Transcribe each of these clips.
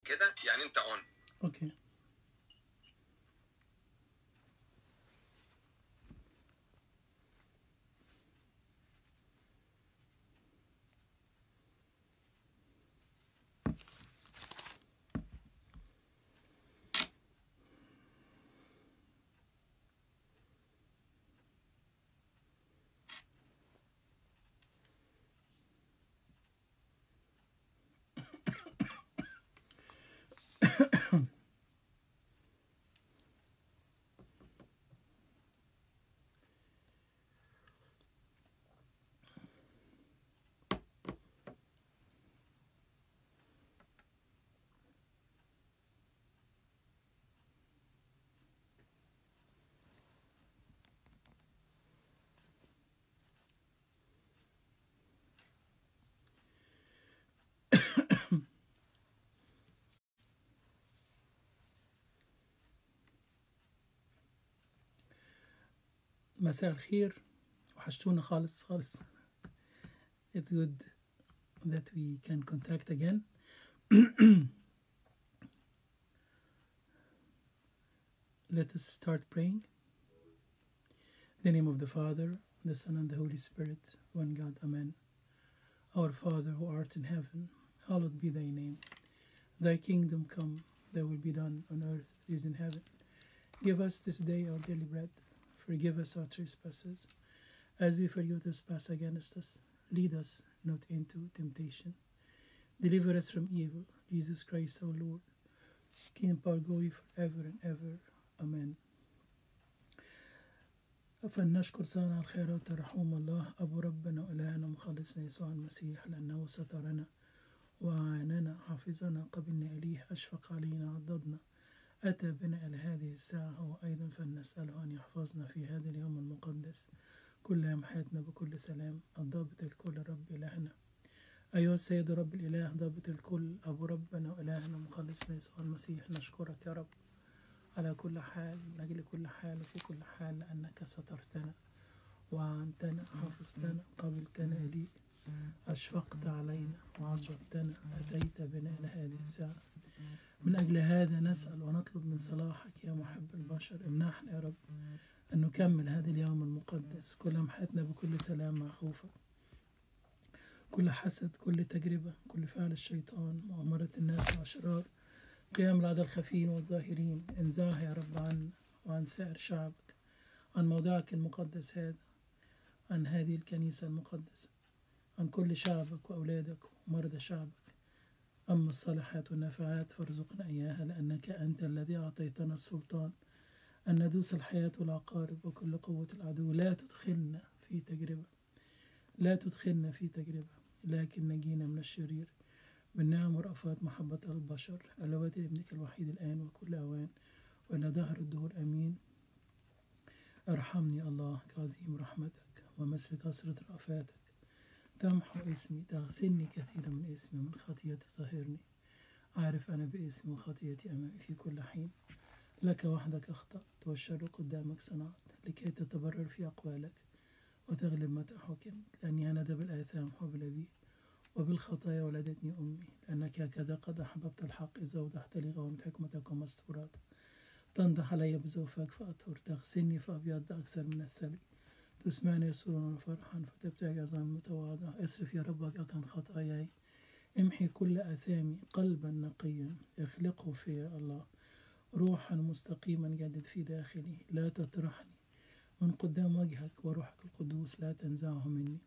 كده يعني انت اون اوكي مساء الخير وحشتونا خالص خالص it's good that we can contact again let us start praying in the name of the Father the Son and the Holy Spirit one God Amen our Father who art in heaven hallowed be thy name thy kingdom come thy will be done on earth as it is in heaven give us this day our daily bread Forgive us our trespasses, as we forgive those pass against us. Lead us not into temptation. Deliver us from evil. Jesus Christ our Lord. King and power glory forever and ever. Amen. فلنشكر صانع الخيرات رحوم الله أبو ربنا وإلهنا مخلصنا يسوع المسيح لأنه سترنا وعاننا حفظنا قبلنا إليه أشفق علينا عضدنا أتى بنا إلى هذه الساعة هو أيضا فلنسأله أن يحفظنا في هذا اليوم المقدس كل يوم حياتنا بكل سلام الضابط الكل رب إلهنا أيها السيد رب الإله ضابط الكل أبو ربنا وإلهنا مخلصنا يسوع المسيح نشكرك يا رب على كل حال من أجل كل حال وفي كل حال لأنك سترتنا وعنتنا حفظتنا قبلتنا لي أشفقت علينا وعظمتنا أتيت بنا إلى هذه الساعة من أجل هذا نسأل ونطلب من صلاحك يا محب البشر امنحنا يا رب أن نكمل هذا اليوم المقدس كل حياتنا بكل سلام مع خوفك كل حسد كل تجربة كل فعل الشيطان مؤامرة الناس والأشرار قيام العدل الخفيين والظاهرين انزاها يا رب عنا وعن سائر شعبك عن موضعك المقدس هذا عن هذه الكنيسة المقدسة عن كل شعبك وأولادك ومرضى شعبك أما الصالحات والنافعات فارزقنا إياها لأنك أنت الذي أعطيتنا السلطان أن ندوس الحياة والعقارب وكل قوة العدو لا تدخلنا في تجربة لا تدخلنا في تجربة لكن نجينا من الشرير بالنعم ورأفات محبة البشر اللواتي لابنك الوحيد الآن وكل أوان وإلى دهر الدهور أمين ارحمني الله كعظيم رحمتك ومثل كثرة رأفاتك تمحو اسمي تغسلني كثيرا من اسمي ومن خطيئتي تطهرني عارف أنا باسمي وخطيئتي أمامي في كل حين لك وحدك أخطأت والشر قدامك صنعت لكي تتبرر في أقوالك وتغلب متى حكمت لأني أنا بالآثام حب أبي وبالخطايا ولدتني أمي لأنك هكذا قد أحببت الحق إذا وضحت لي غوامة حكمتك ومستوراتك تنضح علي بزوفك فأطهر تغسلني فأبيض أكثر من الثلج تسمعني سرورا وفرحا فتبتهج عظام متواضع اصرف يا رب وجهك عن خطاياي امحي كل أثامي قلبا نقيا اخلقه في يا الله روحا مستقيما جدد في داخلي لا تطرحني من قدام وجهك وروحك القدوس لا تنزعه مني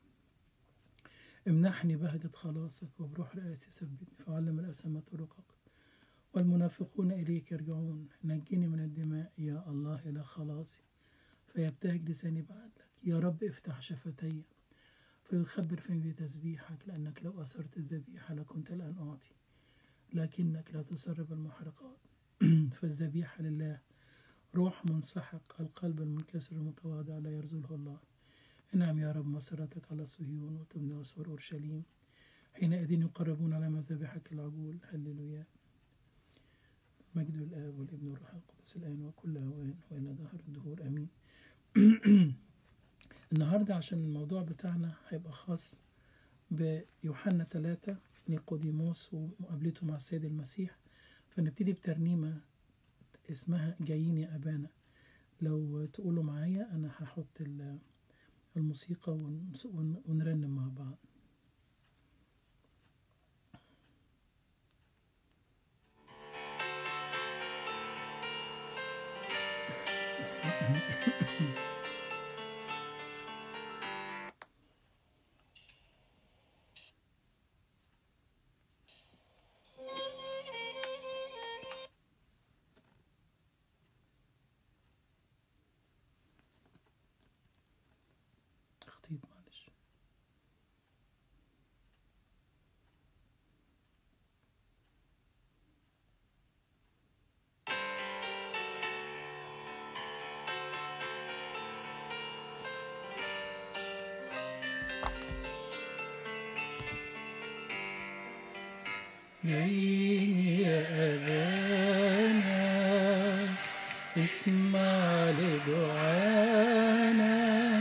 امنحني بهجة خلاصك وبروح رئاسي ثبتني فعلم الأسامة طرقك والمنافقون إليك يرجعون نجني من الدماء يا الله إلى خلاصي فيبتهج لساني بعدلك يا رب افتح شفتي فيخبر فمي بتسبيحك لأنك لو أثرت الذبيحة لكنت الآن أعطي لكنك لا تسرب المحرقات فالذبيحة لله روح منسحق القلب المنكسر المتواضع لا يرزله الله انعم يا رب مسيرتك على صهيون وتمنى أسوار أورشليم حينئذ يقربون على مذابحك العجول هللويا مجد الآب والابن والروح القدس الآن وكل أوان وإلى دهر الدهور آمين النهاردة عشان الموضوع بتاعنا هيبقى خاص بيوحنا ثلاثة نيقوديموس ومقابلته مع السيد المسيح فنبتدي بترنيمة اسمها جايين يا أبانا لو تقولوا معايا أنا هحط ال- الموسيقى ون- ون- ونرنم مع بعض خطيط معلش جايين يا أبانا اسمع لدعانا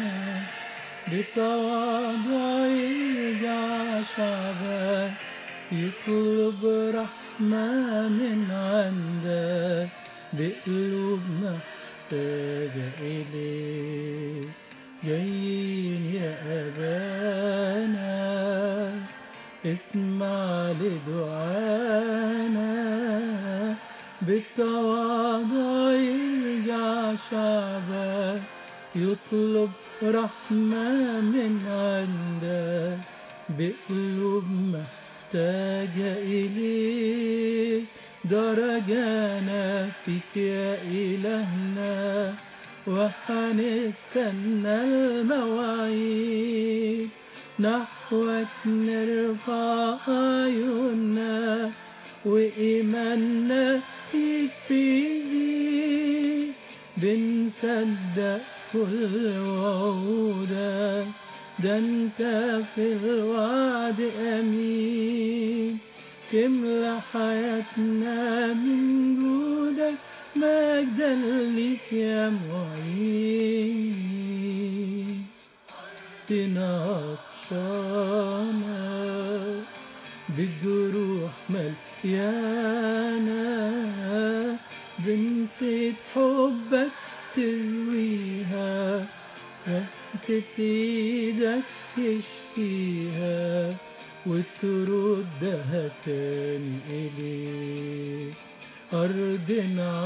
بتواضع يرجع شعبك يطلب رحمة من عندك بقلوب محتاجة إليك جايين يا أبانا اسمع لدعانا بالتواضع يرجع شعبك يطلب رحمة من عندك بقلوب محتاجة إليك درجانا فيك يا إلهنا وحنستنى المواعيد نحوك نرفع عيوننا وإيماننا فيك بيزيد بنصدق كل وعودك ده انت في الوعد أمين تملى حياتنا من جودك مجدا ليك يا معين عطشانة بالجروح مليانة بنفيد حبك ترويها لمسة ايدك تشفيها وتردها تاني إليك أرضنا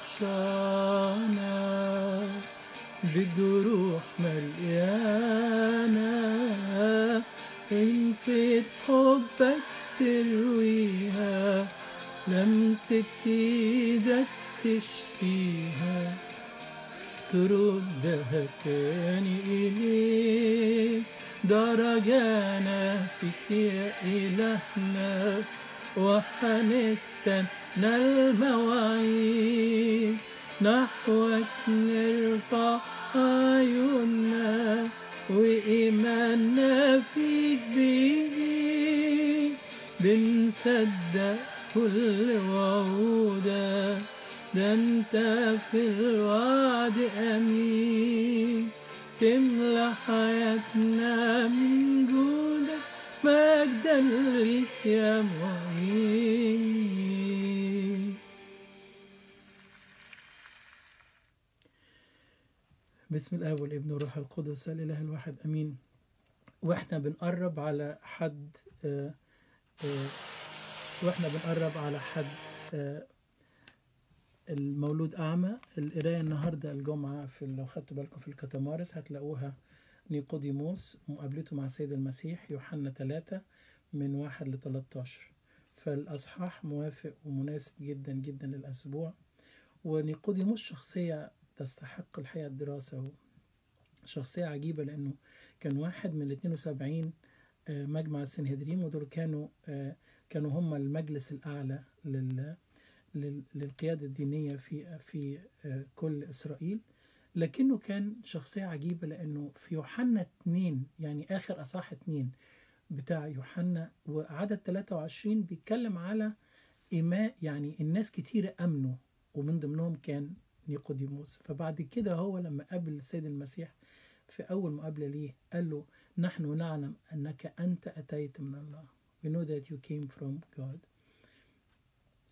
عطشانة بجروح مليانة انفد حبك ترويها لمسة ايدك تشفيها تردها تاني إليك درجانا فيك يا إلهنا وحنستنى المواعيد نحوك نرفع عيوننا وإيماننا فيك بيزيد بنصدق كل وعودك ده انت في الوعد امين تملى حياتنا من جودك مجدا ليك يا معين بسم الاب والابن والروح القدس الاله الواحد امين واحنا بنقرب على حد آه آه واحنا بنقرب على حد آه المولود أعمى القراية النهاردة الجمعة في لو خدتوا بالكم في الكتمارس هتلاقوها نيقوديموس مقابلته مع السيد المسيح يوحنا 3 من 1 ل 13 فالأصحاح موافق ومناسب جدا جدا للأسبوع ونيقوديموس شخصية تستحق الحقيقة الدراسة شخصية عجيبة لأنه كان واحد من ال 72 مجمع السنهدريم ودول كانوا كانوا هم المجلس الأعلى لل للقيادة الدينية في في كل إسرائيل لكنه كان شخصية عجيبة لأنه في يوحنا 2 يعني آخر أصح 2 بتاع يوحنا وعدد 23 بيتكلم على إيماء يعني الناس كتيرة أمنوا ومن ضمنهم كان نيقوديموس فبعد كده هو لما قابل السيد المسيح في أول مقابلة ليه قال له نحن نعلم أنك أنت أتيت من الله We know that you came from God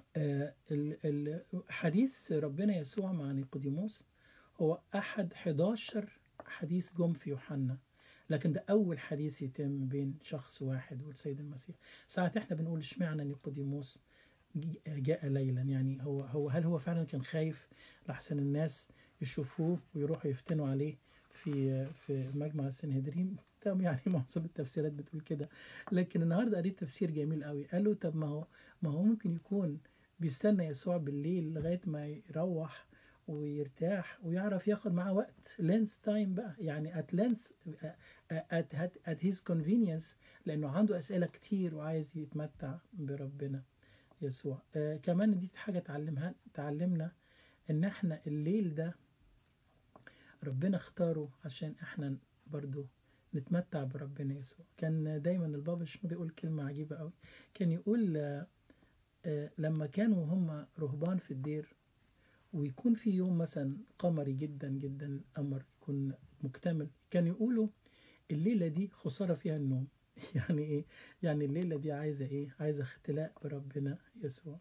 آه، ال- ال- حديث ربنا يسوع مع نيقوديموس هو أحد 11 حديث جم في يوحنا لكن ده أول حديث يتم بين شخص واحد والسيد المسيح ساعات احنا بنقول اشمعنى نيقوديموس جي- جاء ليلا يعني هو هو هل هو فعلا كان خايف لحسن الناس يشوفوه ويروحوا يفتنوا عليه في في مجمع السنهدرين ده يعني معظم التفسيرات بتقول كده لكن النهارده قريت تفسير جميل قوي قالوا طب ما هو ما هو ممكن يكون بيستنى يسوع بالليل لغايه ما يروح ويرتاح ويعرف ياخد معاه وقت لينس تايم بقى يعني ات لينس ات ات هيز كونفينينس لانه عنده اسئله كتير وعايز يتمتع بربنا يسوع آه كمان دي حاجه تعلمها تعلمنا ان احنا الليل ده ربنا اختاره عشان احنا برضو نتمتع بربنا يسوع كان دايما البابا شنودة يقول كلمة عجيبة قوي كان يقول آه، آه، لما كانوا هم رهبان في الدير ويكون في يوم مثلا قمري جدا جدا القمر يكون مكتمل كان يقولوا الليلة دي خسارة فيها النوم يعني ايه يعني الليلة دي عايزة ايه عايزة اختلاء بربنا يسوع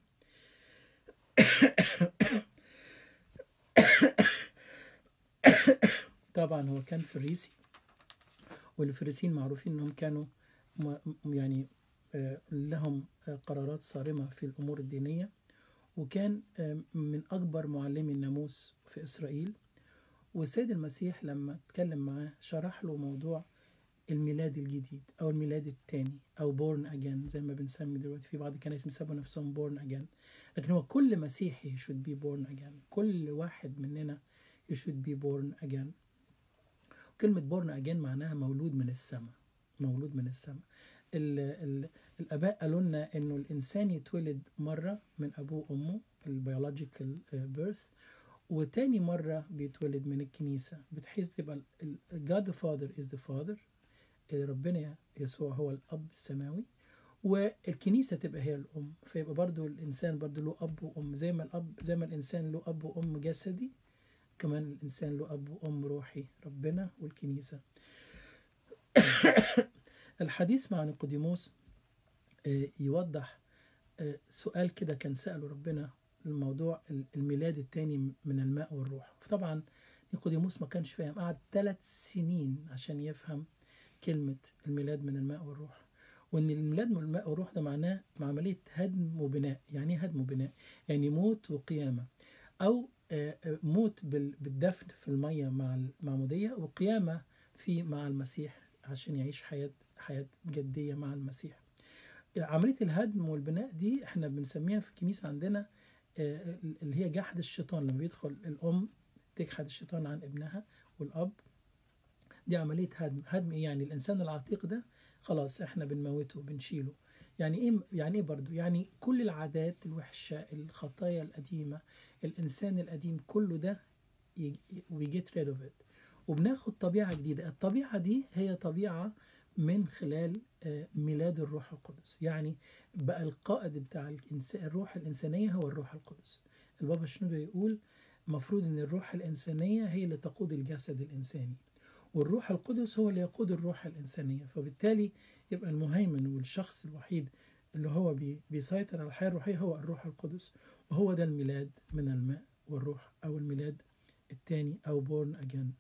طبعا هو كان فريسي والفريسيين معروفين انهم كانوا م- م- يعني آه، لهم آه، قرارات صارمة في الأمور الدينية وكان آه، من أكبر معلمي الناموس في إسرائيل والسيد المسيح لما اتكلم معاه شرح له موضوع الميلاد الجديد أو الميلاد الثاني أو بورن أجين زي ما بنسمي دلوقتي في بعض الكنائس بيسموا نفسهم بورن أجين لكن هو كل مسيحي should be born again كل واحد مننا should be born again كلمة بورن أجين معناها مولود من السماء مولود من السماء ال ال الآباء قالوا لنا إنه الإنسان يتولد مرة من أبوه وأمه البيولوجيكال بيرث وتاني مرة بيتولد من الكنيسة بحيث تبقى ال- ال- God the Father is the Father ربنا يسوع هو الأب السماوي والكنيسة تبقى هي الأم فيبقى برضو الإنسان برضو له أب وأم زي ما الأب زي ما الإنسان له أب وأم جسدي كمان الإنسان له أب وأم روحي ربنا والكنيسة الحديث مع نيقوديموس آه، يوضح آه، سؤال كده كان سأله ربنا الموضوع ال- الميلاد الثاني من الماء والروح طبعا نيقوديموس ما كانش فاهم قعد ثلاث سنين عشان يفهم كلمة الميلاد من الماء والروح وان الميلاد من الماء والروح ده معناه عملية هدم وبناء يعني ايه هدم وبناء يعني موت وقيامة او آه، آه، موت بال- بالدفن في المية مع المعمودية وقيامة في مع المسيح عشان يعيش حياة حياة جدية مع المسيح عملية الهدم والبناء دي احنا بنسميها في الكنيسة عندنا آه، اللي هي جحد الشيطان لما بيدخل الأم تجحد الشيطان عن ابنها والأب دي عملية هدم هدم إيه يعني الإنسان العتيق ده خلاص احنا بنموته بنشيله يعني ايه يعني ايه برضو يعني كل العادات الوحشة الخطايا القديمة الإنسان القديم كله ده we get rid of it وبناخد طبيعة جديدة الطبيعة دي هي طبيعة من خلال آه، ميلاد الروح القدس يعني بقى القائد بتاع الإنس- الروح الإنسانية هو الروح القدس البابا شنودة يقول مفروض ان الروح الإنسانية هي اللي تقود الجسد الإنساني والروح القدس هو اللي يقود الروح الإنسانية فبالتالي يبقى المهيمن والشخص الوحيد اللي هو بي بيسيطر على الحياة الروحية هو الروح القدس وهو ده الميلاد من الماء والروح أو الميلاد الثاني أو بورن أجين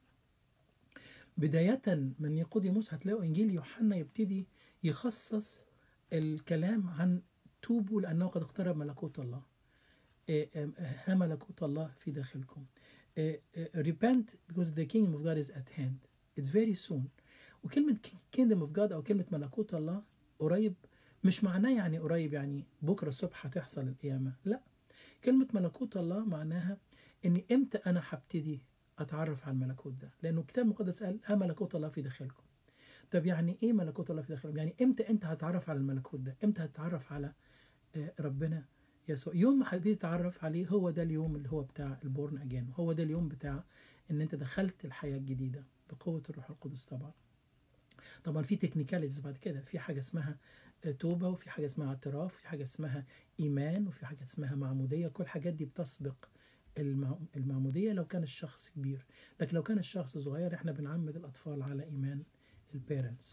بداية من نيقوديموس هتلاقوا إنجيل يوحنا يبتدي يخصص الكلام عن توبوا لأنه قد اقترب ملكوت الله إيه، إيه، ها ملكوت الله في داخلكم إيه، إيه، repent because the kingdom of God is at hand it's very soon وكلمة kingdom of God أو كلمة ملكوت الله قريب مش معناه يعني قريب يعني بكرة الصبح هتحصل القيامة لا كلمة ملكوت الله معناها إن إمتى أنا هبتدي أتعرف على الملكوت ده لأنه الكتاب المقدس قال ها ملكوت الله في داخلكم طب يعني إيه ملكوت الله في داخلكم يعني إمتى أنت هتعرف على الملكوت ده إمتى هتتعرف على آه، ربنا يسوع يوم ما هتبتدي تتعرف عليه هو ده اليوم اللي هو بتاع البورن اجين هو ده اليوم بتاع ان انت دخلت الحياه الجديده بقوه الروح القدس طبعا طبعا في تكنيكاليتيز بعد كده في حاجه اسمها آه، توبه وفي حاجه اسمها اعتراف في حاجه اسمها ايمان وفي حاجه اسمها معموديه كل الحاجات دي بتسبق المع- المعموديه لو كان الشخص كبير لكن لو كان الشخص صغير احنا بنعمد الاطفال على ايمان البيرنتس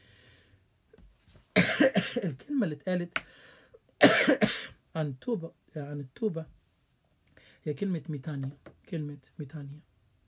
الكلمه اللي اتقالت عن توبة عن التوبة هي كلمة ميتانيا كلمة ميتانيا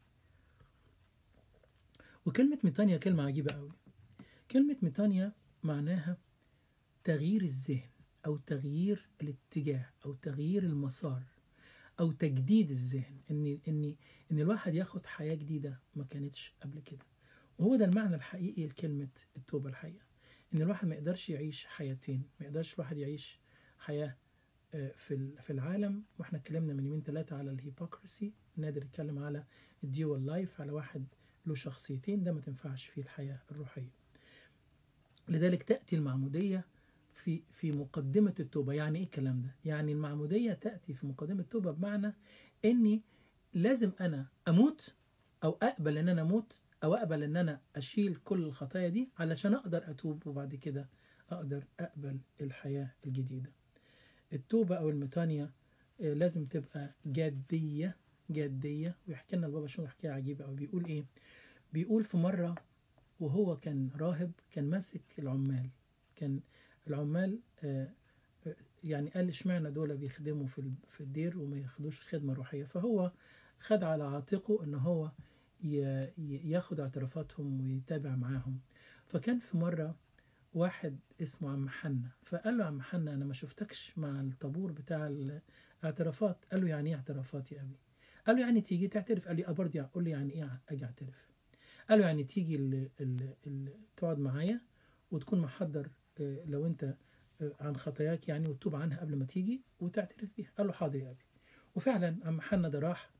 وكلمة ميتانيا كلمة عجيبة قوي كلمة ميتانيا معناها تغيير الذهن أو تغيير الاتجاه أو تغيير المسار أو تجديد الذهن إن إن إن الواحد ياخد حياة جديدة ما كانتش قبل كده وهو ده المعنى الحقيقي لكلمة التوبة الحقيقة إن الواحد ما يقدرش يعيش حياتين ما يقدرش الواحد يعيش حياة في في العالم واحنا اتكلمنا من يومين ثلاثة على الهيبوكرسي نادر يتكلم على الديوال لايف على واحد له شخصيتين ده ما تنفعش فيه الحياة الروحية لذلك تأتي المعمودية في في مقدمة التوبة يعني ايه الكلام ده يعني المعمودية تأتي في مقدمة التوبة بمعنى اني لازم انا اموت او اقبل ان انا اموت او اقبل ان انا اشيل كل الخطايا دي علشان اقدر اتوب وبعد كده اقدر اقبل الحياة الجديدة التوبة او الميتانيا لازم تبقى جادية جادية ويحكي لنا البابا شنو حكاية عجيبة أو بيقول إيه بيقول في مرة وهو كان راهب كان ماسك العمال كان العمال يعني قال اشمعنى دول بيخدموا في في الدير وما ياخدوش خدمة روحية فهو خد على عاتقه ان هو ياخد اعترافاتهم ويتابع معاهم فكان في مرة واحد اسمه عم حنا فقال له عم حنا انا ما شفتكش مع الطابور بتاع الاعترافات قال له يعني ايه اعترافات يا ابي قال له يعني تيجي تعترف قال لي اه برضه قول لي يعني ايه اجي اعترف قال له يعني تيجي ال ال ال تقعد معايا وتكون محضر لو انت عن خطاياك يعني وتتوب عنها قبل ما تيجي وتعترف بيها قال له حاضر يا ابي وفعلا عم حنا ده راح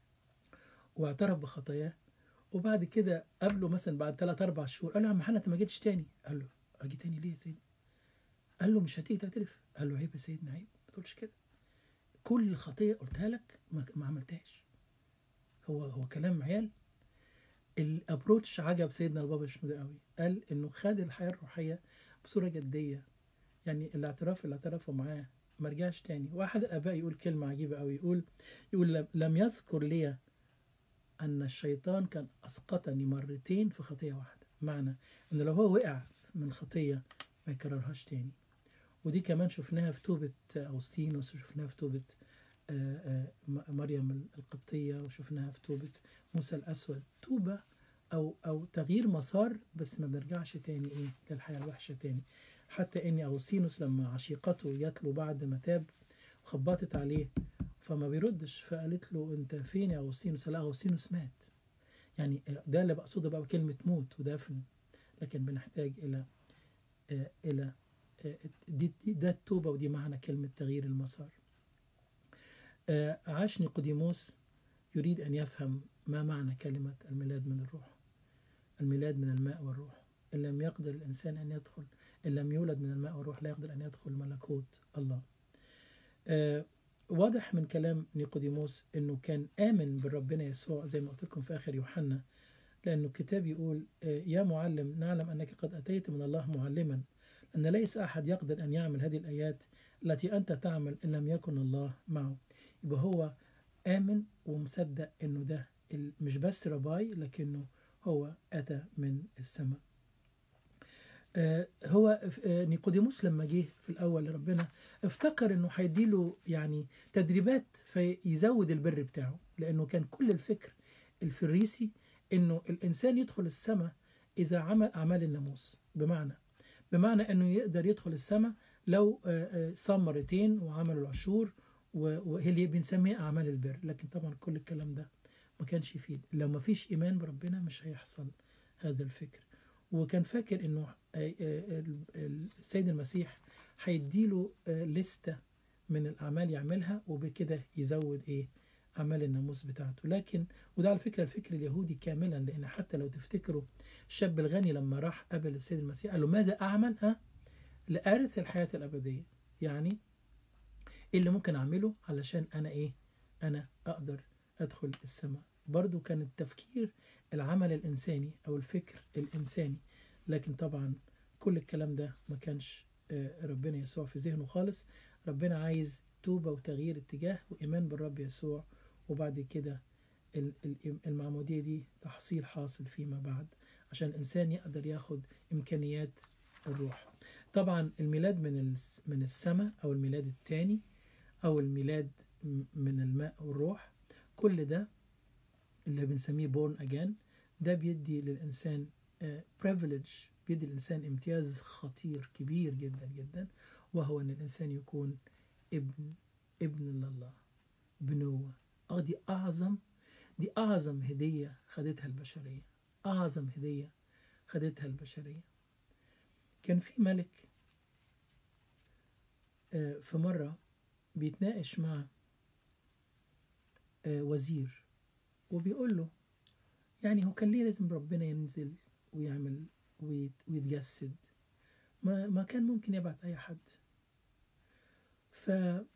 واعترف بخطاياه وبعد كده قابله مثلا بعد ثلاث اربع شهور قال له يا عم حنا انت ما جيتش تاني قال له اجي تاني ليه يا سيدي قال له مش هتيجي تعترف قال له عيب يا سيدنا عيب ما تقولش كده كل خطيه قلتها لك ما, ما عملتهاش هو هو كلام عيال الابروتش عجب سيدنا البابا شنودة قوي قال انه خد الحياه الروحيه بصوره جديه يعني الاعتراف اللي اعترفه معاه ما رجعش تاني واحد الاباء يقول كلمه عجيبه قوي يقول يقول لم يذكر لي ان الشيطان كان اسقطني مرتين في خطيه واحده معنى ان لو هو وقع من خطيه ما يكررهاش تاني ودي كمان شفناها في توبة أوسطينوس وشفناها في توبة مريم القبطية وشفناها في توبة موسى الأسود توبة أو أو تغيير مسار بس ما بنرجعش تاني إيه للحياة الوحشة تاني حتى إن أوسطينوس لما عشيقته جات له بعد ما تاب وخبطت عليه فما بيردش فقالت له أنت فين يا أوسطينوس؟ لا أوسطينوس مات يعني ده اللي بقصده بقى بكلمة موت ودفن لكن بنحتاج إلى إلى دي, دي ده التوبة ودي معنى كلمة تغيير المسار عاش نيقوديموس يريد أن يفهم ما معنى كلمة الميلاد من الروح الميلاد من الماء والروح إن لم يقدر الإنسان أن يدخل إن لم يولد من الماء والروح لا يقدر أن يدخل ملكوت الله واضح من كلام نيقوديموس أنه كان آمن بربنا يسوع زي ما قلت لكم في آخر يوحنا لأنه الكتاب يقول يا معلم نعلم أنك قد أتيت من الله معلما أن ليس أحد يقدر أن يعمل هذه الآيات التي أنت تعمل إن لم يكن الله معه يبقى هو آمن ومصدق أنه ده مش بس رباي لكنه هو أتى من السماء هو نيقوديموس لما جه في الأول لربنا افتكر أنه هيديله يعني تدريبات فيزود البر بتاعه لأنه كان كل الفكر الفريسي أنه الإنسان يدخل السماء إذا عمل أعمال الناموس بمعنى بمعنى انه يقدر يدخل السماء لو صام مرتين وعمل العشور وهي اللي بنسميها اعمال البر لكن طبعا كل الكلام ده ما كانش يفيد لو ما فيش ايمان بربنا مش هيحصل هذا الفكر وكان فاكر انه السيد المسيح هيديله لستة من الاعمال يعملها وبكده يزود ايه اعمال الناموس بتاعته لكن وده على فكره الفكر اليهودي كاملا لان حتى لو تفتكروا الشاب الغني لما راح قابل السيد المسيح قال له ماذا اعمل ها لارث الحياه الابديه يعني ايه اللي ممكن اعمله علشان انا ايه انا اقدر ادخل السماء برضو كان التفكير العمل الانساني او الفكر الانساني لكن طبعا كل الكلام ده ما كانش ربنا يسوع في ذهنه خالص ربنا عايز توبه وتغيير اتجاه وايمان بالرب يسوع وبعد كده المعمودية دي تحصيل حاصل فيما بعد عشان الإنسان يقدر ياخد إمكانيات الروح طبعا الميلاد من من السماء أو الميلاد الثاني أو الميلاد م- من الماء والروح كل ده اللي بنسميه born again ده بيدي للإنسان آه، privilege بيدي الإنسان امتياز خطير كبير جدا جدا وهو أن الإنسان يكون ابن ابن لله بنوة اه دي أعظم دي أعظم هدية خدتها البشرية أعظم هدية خدتها البشرية كان في ملك آه، في مرة بيتناقش مع آه، وزير وبيقول له يعني هو كان ليه لازم ربنا ينزل ويعمل ويت- ويتجسد ما ما كان ممكن يبعت أي حد ف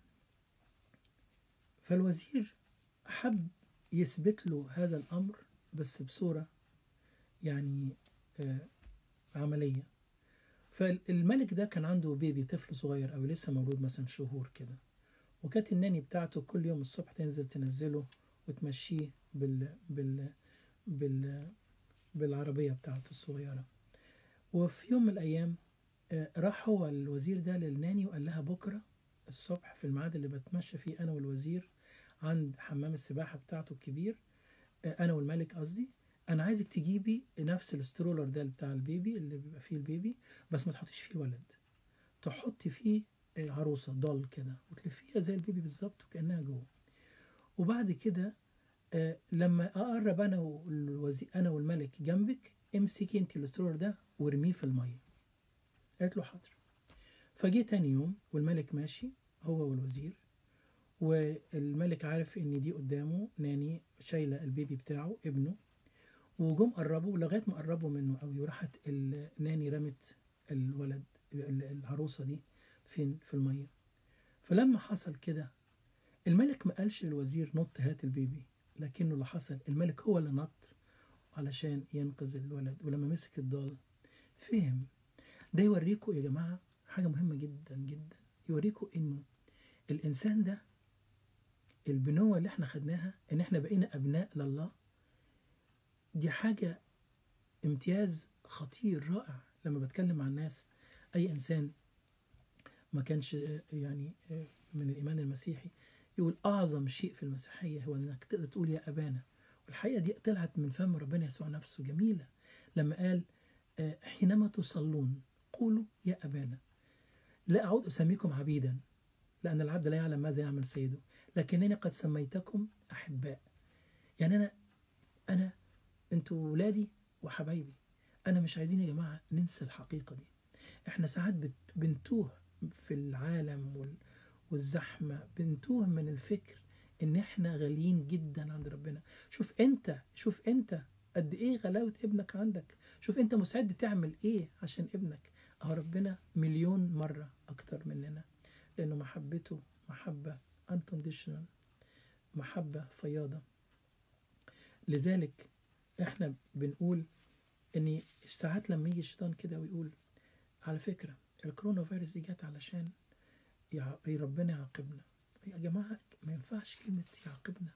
فالوزير حب يثبت له هذا الأمر بس بصورة يعني آه، عملية فالملك ده كان عنده بيبي طفل صغير أو لسه مولود مثلا شهور كده وكانت الناني بتاعته كل يوم الصبح تنزل تنزله وتمشيه بال بال بال بالعربية بتاعته الصغيرة وفي يوم من الأيام آه، راح هو الوزير ده للناني وقال لها بكرة الصبح في الميعاد اللي بتمشى فيه أنا والوزير عند حمام السباحة بتاعته الكبير آه، أنا والملك قصدي أنا عايزك تجيبي نفس السترولر ده بتاع البيبي اللي بيبقى فيه البيبي بس ما تحطيش فيه الولد تحطي فيه آه، عروسة ضل كده وتلفيها زي البيبي بالظبط وكأنها جوه وبعد كده آه، لما اقرب انا والوزير انا والملك جنبك امسكي انت الاسترولر ده وارميه في الميه قالت له حاضر فجه تاني يوم والملك ماشي هو والوزير والملك عارف ان دي قدامه ناني شايله البيبي بتاعه ابنه وجم قربوا لغايه ما قربوا منه قوي وراحت الناني رمت الولد ال- العروسه دي فين في الميه فلما حصل كده الملك ما قالش للوزير نط هات البيبي لكنه اللي حصل الملك هو اللي نط علشان ينقذ الولد ولما مسك الضال فهم ده يوريكم يا جماعة حاجة مهمة جدا جدا يوريكم انه الانسان ده البنوة اللي احنا خدناها ان احنا بقينا ابناء لله دي حاجة امتياز خطير رائع لما بتكلم مع الناس اي انسان ما كانش آه، يعني آه، من الايمان المسيحي يقول اعظم شيء في المسيحيه هو انك تقدر تقول يا ابانا والحقيقه دي طلعت من فم ربنا يسوع نفسه جميله لما قال آه، حينما تصلون قولوا يا ابانا لا اعود اسميكم عبيدا لان العبد لا يعلم ماذا يعمل سيده لكنني قد سميتكم احباء يعني انا انا انتوا ولادي وحبايبي انا مش عايزين يا جماعه ننسى الحقيقه دي احنا ساعات بت- بنتوه في العالم وال والزحمة بنتوه من الفكر ان احنا غاليين جدا عند ربنا شوف انت شوف انت قد ايه غلاوة ابنك عندك شوف انت مستعد تعمل ايه عشان ابنك اهو ربنا مليون مرة اكتر مننا لانه محبته محبة unconditional محبة فياضة لذلك احنا بنقول ان ساعات لما يجي الشيطان كده ويقول على فكرة الكورونا فيروس دي جت علشان يع- ربنا يعاقبنا يا جماعة ما ينفعش كلمة يعاقبنا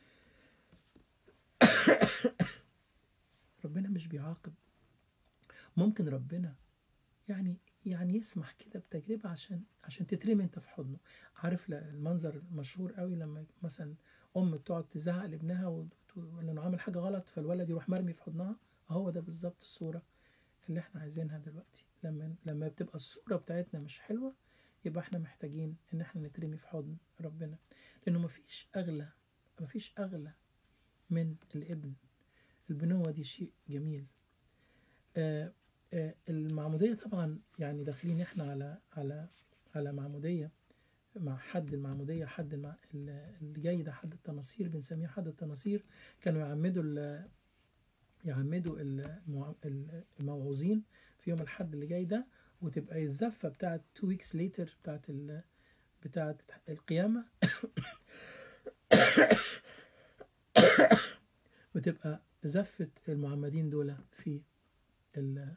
ربنا مش بيعاقب ممكن ربنا يعني يعني يسمح كده بتجربة عشان عشان تترمي انت في حضنه عارف ل- المنظر المشهور قوي لما مثلا ام تقعد تزعق لابنها وت- لانه عامل حاجة غلط فالولد يروح مرمي في حضنها هو ده بالظبط الصورة اللي احنا عايزينها دلوقتي لما لما بتبقى الصورة بتاعتنا مش حلوة يبقى احنا محتاجين ان احنا نترمي في حضن ربنا لانه مفيش اغلى مفيش اغلى من الابن البنوة دي شيء جميل آه آه المعمودية طبعا يعني داخلين احنا على على على معمودية مع حد المعمودية حد المع... اللي جاي ده حد التناصير بنسميه حد التناصير كانوا يعمدوا ال... يعمدوا المع... الموعوظين في يوم الحد اللي جاي ده وتبقى الزفة بتاعت two weeks later بتاعت ال... بتاعت القيامة وتبقى زفة المعمدين دول في ال...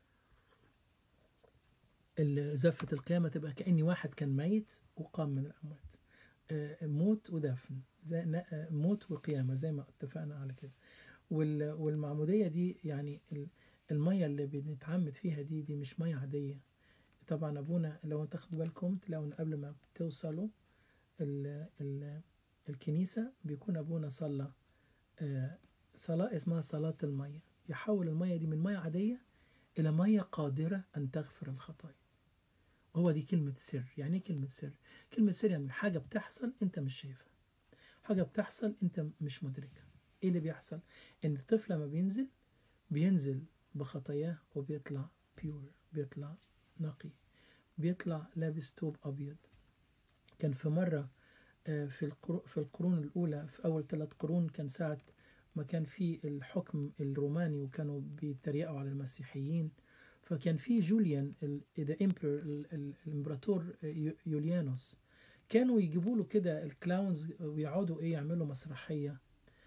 ال- زفة القيامة تبقى كأني واحد كان ميت وقام من الأموات آه، موت ودفن زي ن- آه، موت وقيامة زي ما اتفقنا على كده وال- والمعمودية دي يعني ال- المية اللي بنتعمد فيها دي دي مش مية عادية طبعا أبونا لو تاخدوا بالكم تلاقوا إن قبل ما بتوصلوا ال ال الكنيسة بيكون أبونا صلى آه، صلاة اسمها صلاة المية يحول المية دي من مية عادية إلى مية قادرة أن تغفر الخطايا وهو دي كلمة سر يعني إيه كلمة سر كلمة سر يعني حاجة بتحصل أنت مش شايفها حاجة بتحصل أنت مش مدركها إيه اللي بيحصل إن الطفل لما بينزل بينزل بخطاياه وبيطلع بيور بيطلع نقي بيطلع لابس توب أبيض كان في مرة آه، في القرو- في القرون الأولى في أول ثلاث قرون كان ساعة ما كان في الحكم الروماني وكانوا بيتريقوا على المسيحيين فكان في جوليان ذا امبرور الامبراطور يو- يوليانوس كانوا يجيبوا له كده الكلاونز ويقعدوا ايه يعملوا مسرحيه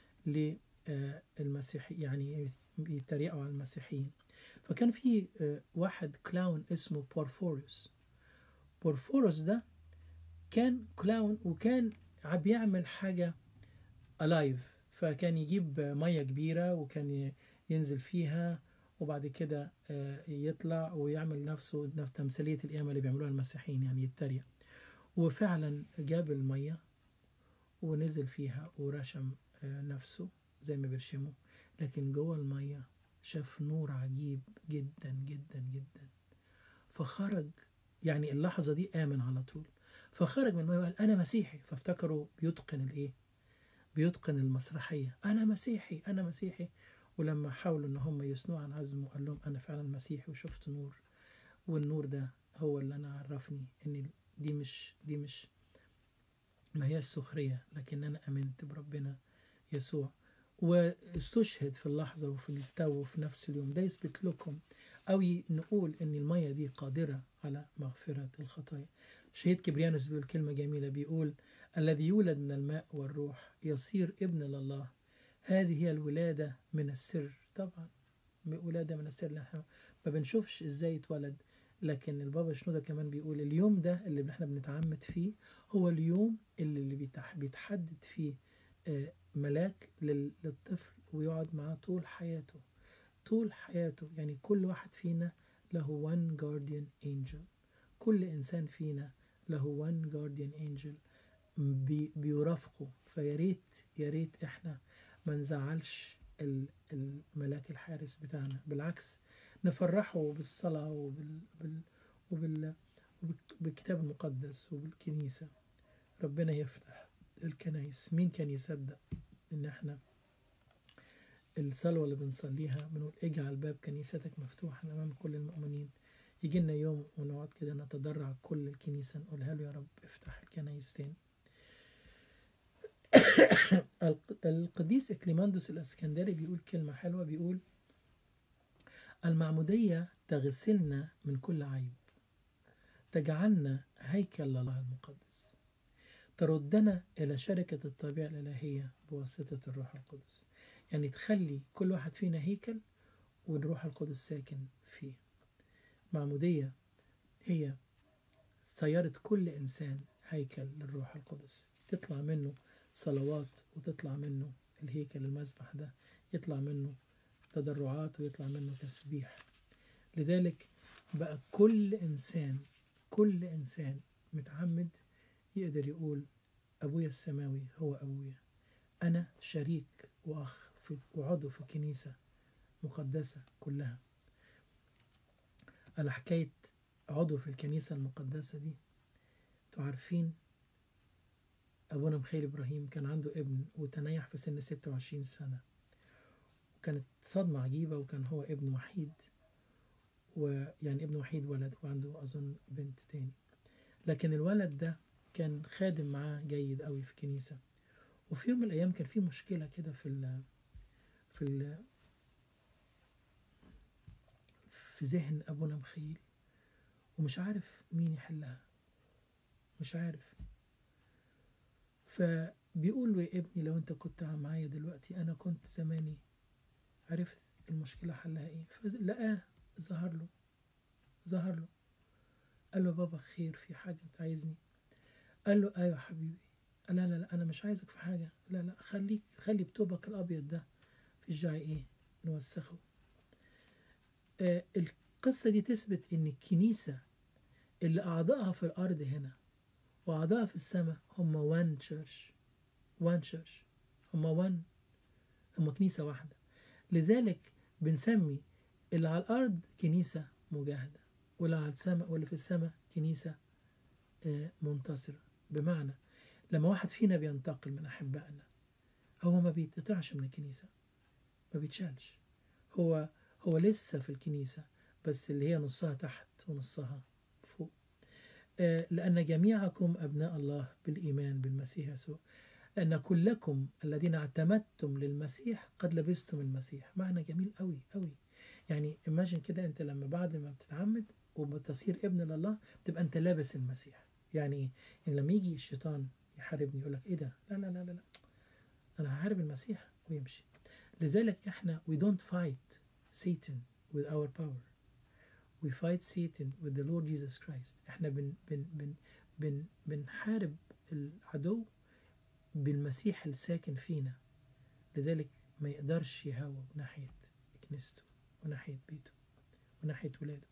للمسيحي يعني يتريقوا على المسيحيين فكان في آه، واحد كلاون اسمه بورفوريوس بورفوريوس ده كان كلاون وكان ع- بيعمل حاجه الايف فكان يجيب ميه كبيره وكان ي- ينزل فيها وبعد كده آه، يطلع ويعمل نفسه نفس تمثيليه القيامه اللي بيعملوها المسيحيين يعني يتريق وفعلا جاب الميه ونزل فيها ورشم آه، نفسه زي ما بيرشموا لكن جوه الميه شاف نور عجيب جدا جدا جدا فخرج يعني اللحظه دي امن على طول فخرج من الميه وقال انا مسيحي فافتكروا بيتقن الايه بيتقن المسرحيه انا مسيحي انا مسيحي ولما حاولوا ان هم يثنوا عن عزمه قال لهم انا فعلا مسيحي وشفت نور والنور ده هو اللي انا عرفني ان دي مش دي مش ما هي السخريه لكن انا امنت بربنا يسوع واستشهد في اللحظه وفي التو وفي نفس اليوم ده يثبت لكم او ي- نقول ان الميه دي قادره على مغفره الخطايا شهيد كبريانوس بيقول كلمه جميله بيقول الذي يولد من الماء والروح يصير ابن لله هذه هي الولادة من السر طبعا ولادة من السر اللي احنا ما بنشوفش ازاي اتولد لكن البابا شنودة كمان بيقول اليوم ده اللي احنا بنتعمد فيه هو اليوم اللي, اللي بيتح- بيتحدد فيه آه، ملاك لل- للطفل ويقعد معاه طول حياته طول حياته يعني كل واحد فينا له one guardian angel كل إنسان فينا له one guardian angel بي بيرافقه فيا ريت يا ريت احنا ما نزعلش ال- الملاك الحارس بتاعنا بالعكس نفرحه بالصلاة وبال بال وبال وبالكتاب المقدس وبالكنيسة ربنا يفتح الكنايس مين كان يصدق ان احنا الصلوة اللي بنصليها بنقول اجعل باب كنيستك مفتوحا امام كل المؤمنين يجي لنا يوم ونقعد كده نتضرع كل الكنيسة نقولها له يا رب افتح الكنايس تاني الق- القديس إكليماندوس الأسكندري بيقول كلمة حلوة بيقول المعمودية تغسلنا من كل عيب تجعلنا هيكل لله المقدس تردنا إلى شركة الطبيعة الإلهية بواسطة الروح القدس يعني تخلي كل واحد فينا هيكل والروح القدس ساكن فيه معمودية هي صيارة كل إنسان هيكل للروح القدس تطلع منه صلوات وتطلع منه الهيكل المسبح ده يطلع منه تضرعات ويطلع منه تسبيح لذلك بقى كل إنسان كل إنسان متعمد يقدر يقول أبويا السماوي هو أبويا أنا شريك وأخ في وعضو في كنيسة مقدسة كلها على حكاية عضو في الكنيسة المقدسة دي انتوا عارفين أبونا مخيل إبراهيم كان عنده ابن وتنيح في سن 26 سنة وكانت صدمة عجيبة وكان هو ابن وحيد ويعني ابن وحيد ولد وعنده أظن بنت تاني لكن الولد ده كان خادم معاه جيد قوي في الكنيسة وفي يوم من الأيام كان في مشكلة كده في ال في ال في ذهن أبونا مخيل ومش عارف مين يحلها مش عارف فبيقول له يا ابني لو انت كنت معايا دلوقتي انا كنت زماني عرفت المشكلة حلها ايه فلقاه ظهر له ظهر له قال له بابا خير في حاجة انت عايزني قال له ايوه حبيبي قال لا لا لا انا مش عايزك في حاجة لا لا خليك خلي بتوبك الابيض ده في الجاي ايه نوسخه آه القصة دي تثبت ان الكنيسة اللي اعضائها في الارض هنا وأعضاء في السماء هم وان تشيرش وان تشيرش هم وان هم كنيسة واحدة لذلك بنسمي اللي على الأرض كنيسة مجاهدة واللي على السماء واللي في السماء كنيسة آه، منتصرة بمعنى لما واحد فينا بينتقل من أحبائنا هو ما بيتقطعش من الكنيسة ما بيتشالش هو هو لسه في الكنيسة بس اللي هي نصها تحت ونصها فوق آه، لأن جميعكم أبناء الله بالإيمان بالمسيح يسوع لأن كلكم الذين اعتمدتم للمسيح قد لبستم المسيح معنى جميل قوي قوي يعني imagine كده أنت لما بعد ما بتتعمد وبتصير ابن لله تبقى أنت لابس المسيح يعني إيه؟ يعني لما يجي الشيطان يحاربني يقول لك إيه ده لا لا لا لا, لا. أنا هحارب المسيح ويمشي لذلك إحنا we don't fight Satan with our power we fight Satan with the Lord Jesus Christ احنا بن بن بن بن بنحارب العدو بالمسيح الساكن فينا لذلك ما يقدرش يهاوب ناحية كنيسته وناحية بيته وناحية ولاده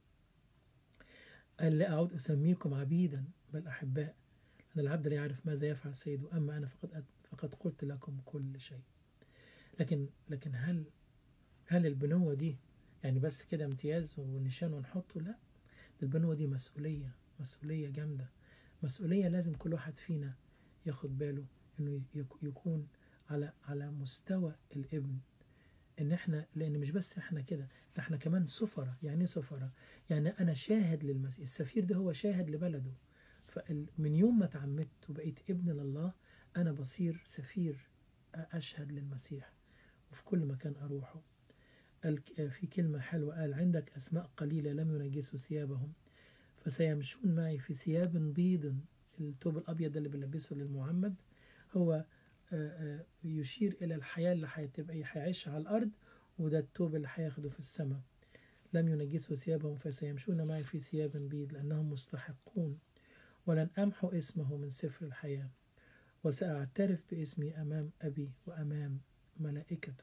قال لا أعود أسميكم عبيدا بل أحباء أن العبد لا يعرف ماذا يفعل سيده أما أنا فقد فقد قلت لكم كل شيء لكن لكن هل هل البنوة دي يعني بس كده امتياز ونشان ونحطه لا ده البنوة دي مسؤولية مسؤولية جامدة مسؤولية لازم كل واحد فينا ياخد باله انه يك- يكون على على مستوى الابن ان احنا لان مش بس احنا كده ده احنا كمان سفرة يعني ايه سفرة يعني انا شاهد للمسيح السفير ده هو شاهد لبلده فمن يوم ما اتعمدت وبقيت ابن لله انا بصير سفير اشهد للمسيح وفي كل مكان اروحه قال في كلمة حلوة قال عندك أسماء قليلة لم ينجسوا ثيابهم فسيمشون معي في ثياب بيض الثوب الأبيض اللي بنلبسه للمعمد هو آه، آه، يشير إلى الحياة اللي هتبقى هيعيشها على الأرض وده الثوب اللي هياخده في السماء لم ينجسوا ثيابهم فسيمشون معي في ثياب بيض لأنهم مستحقون ولن أمحو اسمه من سفر الحياة وسأعترف باسمي أمام أبي وأمام ملائكته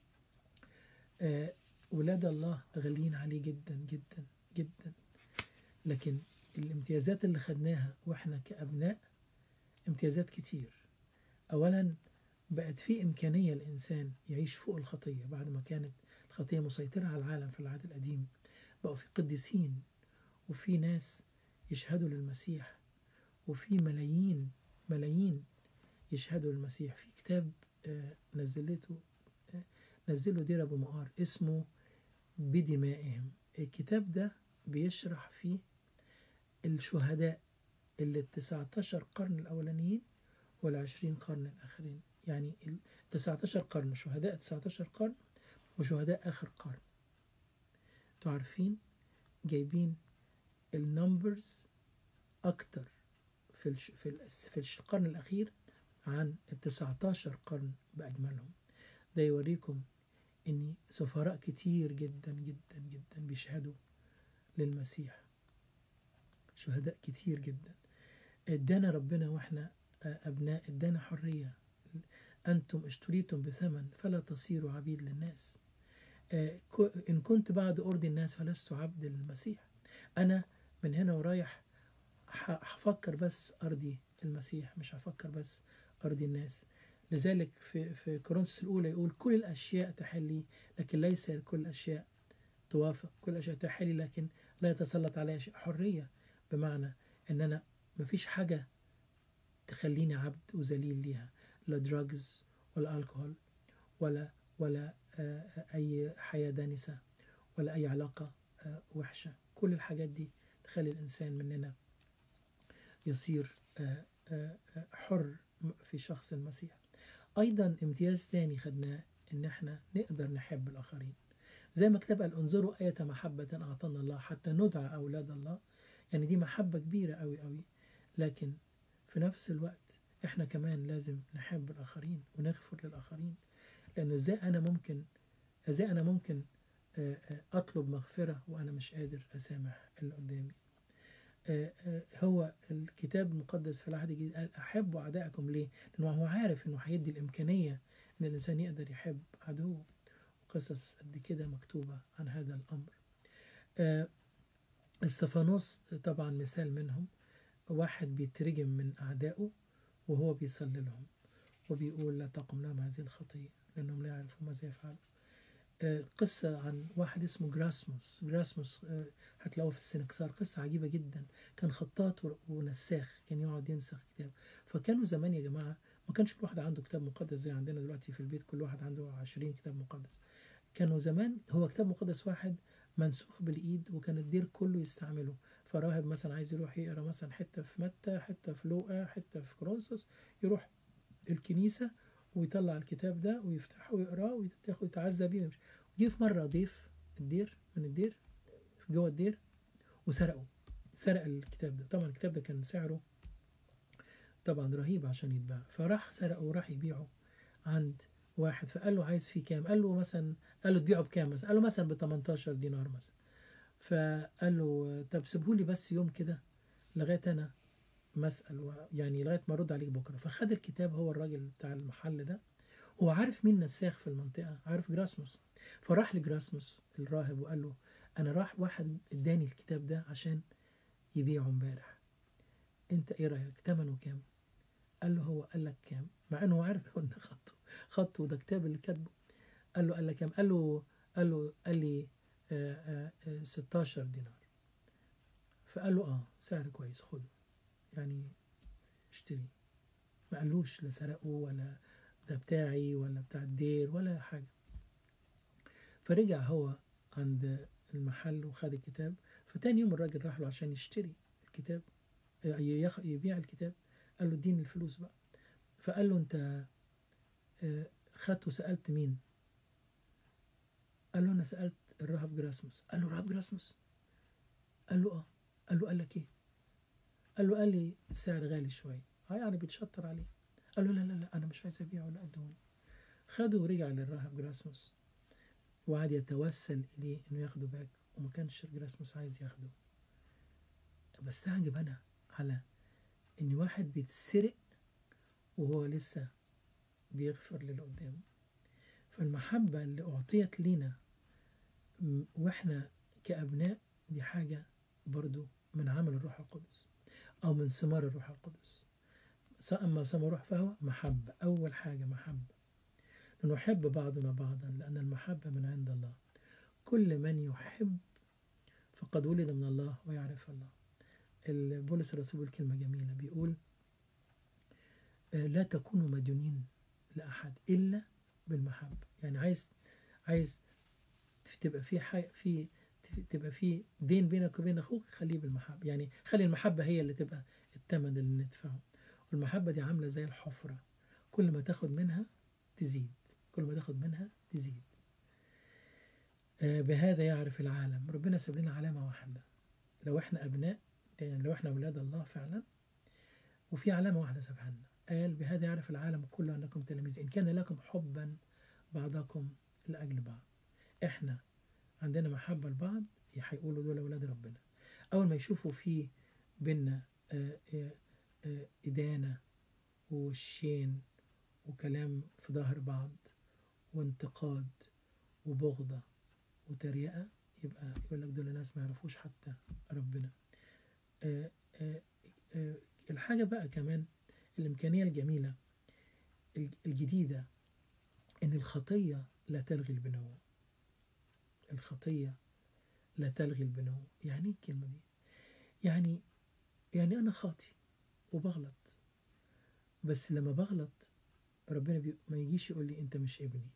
آه، ولاد الله غاليين عليه جدا جدا جدا لكن الامتيازات اللي خدناها واحنا كأبناء امتيازات كتير أولا بقت في إمكانية الإنسان يعيش فوق الخطية بعد ما كانت الخطية مسيطرة على العالم في العهد القديم بقوا في قديسين وفي ناس يشهدوا للمسيح وفي ملايين ملايين يشهدوا للمسيح في كتاب آه، نزلته آه، نزله دير أبو مقار اسمه بدمائهم الكتاب ده بيشرح فيه الشهداء اللي التسعة عشر قرن الأولانيين والعشرين قرن الآخرين يعني التسعة عشر قرن شهداء التسعة عشر قرن وشهداء آخر قرن انتوا عارفين جايبين النمبرز أكتر في الش... في, الس... في الش- القرن الأخير عن التسعة عشر قرن بأجملهم ده يوريكم إن سفراء كتير جدا جدا جدا بيشهدوا للمسيح شهداء كتير جدا ادانا ربنا واحنا آه، أبناء ادانا حرية أنتم اشتريتم بثمن فلا تصيروا عبيد للناس آه، كو- إن كنت بعد أرضي الناس فلست عبد للمسيح أنا من هنا ورايح ح- هفكر بس أرضي المسيح مش هفكر بس أرضي الناس لذلك في في كورنثوس الأولى يقول كل الأشياء تحلي لكن ليس كل الأشياء توافق كل الأشياء تحلي لكن لا يتسلط عليها شيء حرية بمعنى إن أنا مفيش حاجة تخليني عبد وذليل ليها لا دراجز ولا الكحول ولا ولا آه، أي حياة دانسة ولا أي علاقة آه، وحشة كل الحاجات دي تخلي الإنسان مننا يصير آه، آه، آه، حر في شخص المسيح أيضا امتياز تاني خدناه إن احنا نقدر نحب الآخرين زي ما كتب قال انظروا آية محبة أعطانا الله حتى ندعى أولاد الله يعني دي محبة كبيرة أوي أوي لكن في نفس الوقت احنا كمان لازم نحب الآخرين ونغفر للآخرين لأنه ازاي أنا ممكن ازاي أنا ممكن آه، آه، أطلب مغفرة وأنا مش قادر أسامح اللي قدامي آه، آه، هو الكتاب المقدس في العهد الجديد قال أحبوا أعدائكم ليه؟ لأنه هو عارف إنه هيدي الإمكانية إن الإنسان يقدر يحب عدوه قصص قد كده مكتوبة عن هذا الأمر آه، استفانوس طبعا مثال منهم واحد بيترجم من أعدائه وهو بيصلي لهم وبيقول لا تقم لهم هذه الخطية لأنهم لا يعرفون ماذا يفعلون آه، قصة عن واحد اسمه جراسموس جراسموس آه، هتلاقوه في السنكسار قصة عجيبة جدا كان خطاط و- ونساخ كان يقعد ينسخ كتاب فكانوا زمان يا جماعة ما كانش كل واحد عنده كتاب مقدس زي عندنا دلوقتي في البيت كل واحد عنده عشرين كتاب مقدس كانوا زمان هو كتاب مقدس واحد منسوخ بالإيد وكان الدير كله يستعمله فراهب مثلا عايز يروح يقرا مثلا حتة في متى حتة في لوقا حتة في كورنثوس يروح الكنيسة ويطلع الكتاب ده ويفتحه ويقراه ويتاخد يتعزى بيه ويمشي جه في مرة ضيف الدير من الدير جوه الدير وسرقه سرق الكتاب ده طبعا الكتاب ده كان سعره طبعا رهيب عشان يتباع فراح سرقه وراح يبيعه عند واحد فقال له عايز فيه كام قال له مثلا قال له تبيعه بكام مثلا قال له مثلا ب 18 دينار مثلا فقال له طب سيبهولي بس يوم كده لغايه انا مسأل و- يعني لغايه ما ارد عليك بكره فخد الكتاب هو الراجل بتاع المحل ده هو عارف مين نساخ في المنطقه عارف جراسموس فراح لجراسموس الراهب وقال له انا راح واحد اداني الكتاب ده عشان يبيعه امبارح انت ايه رايك ثمنه كام قال له هو قال لك كام مع انه هو عارف ان خطه خطه ده كتاب اللي كاتبه قال له قال لك كام قال له قال له قال لي آه، آه، آه، 16 دينار فقال له اه سعر كويس خده يعني اشتري ما قالوش لا سرقه ولا ده بتاعي ولا بتاع الدير ولا حاجة فرجع هو عند المحل وخد الكتاب فتاني يوم الراجل راح له عشان يشتري الكتاب آه، يخ- يبيع الكتاب قال له اديني الفلوس بقى فقال له انت آه، خدت وسألت مين قال له انا سألت الراهب جراسموس قال له الراهب جراسموس قال له اه قال له قال لك ايه قال له قال لي السعر غالي شوية اه يعني بيتشطر عليه قال له لا لا لا انا مش عايز ابيعه لا ادوني خده ورجع للراهب جراسموس وقعد يتوسل اليه انه ياخده باك وما كانش جراسموس عايز ياخده بستعجب انا على ان واحد بيتسرق وهو لسه بيغفر للي قدامه فالمحبة اللي أعطيت لينا م- وإحنا كأبناء دي حاجة برضو من عمل الروح القدس أو من ثمار الروح القدس س- أما ثمر الروح فهو محبة أول حاجة محبة نحب بعضنا بعضا لأن المحبة من عند الله كل من يحب فقد ولد من الله ويعرف الله ال- بولس الرسول بيقول كلمة جميلة بيقول آه، لا تكونوا مديونين لأحد إلا بالمحبة يعني عايز عايز تبقى في حاجة في تبقى في دين بينك وبين أخوك خليه بالمحبة يعني خلي المحبة هي اللي تبقى الثمن اللي ندفعه والمحبة دي عاملة زي الحفرة كل ما تاخد منها تزيد كل ما تاخد منها تزيد آه، بهذا يعرف العالم ربنا ساب لنا علامة واحدة لو احنا أبناء يعني لو احنا أولاد الله فعلا وفي علامة واحدة سابها لنا قال بهذا يعرف العالم كله أنكم تلاميذ إن كان لكم حبا بعضكم لأجل بعض إحنا عندنا محبة لبعض هيقولوا دول أولاد ربنا أول ما يشوفوا في بينا آه، آه، آه، إدانة وشين وكلام في ظهر بعض وانتقاد وبغضة وتريقة يبقى يقول لك دول ناس ما يعرفوش حتى ربنا آه، آه، آه، الحاجة بقى كمان الإمكانية الجميلة الج- الجديدة إن الخطية لا تلغي البنوة الخطية لا تلغي البنوة يعني إيه الكلمة دي يعني يعني أنا خاطي وبغلط بس لما بغلط ربنا بي... ما يجيش يقول لي أنت مش ابني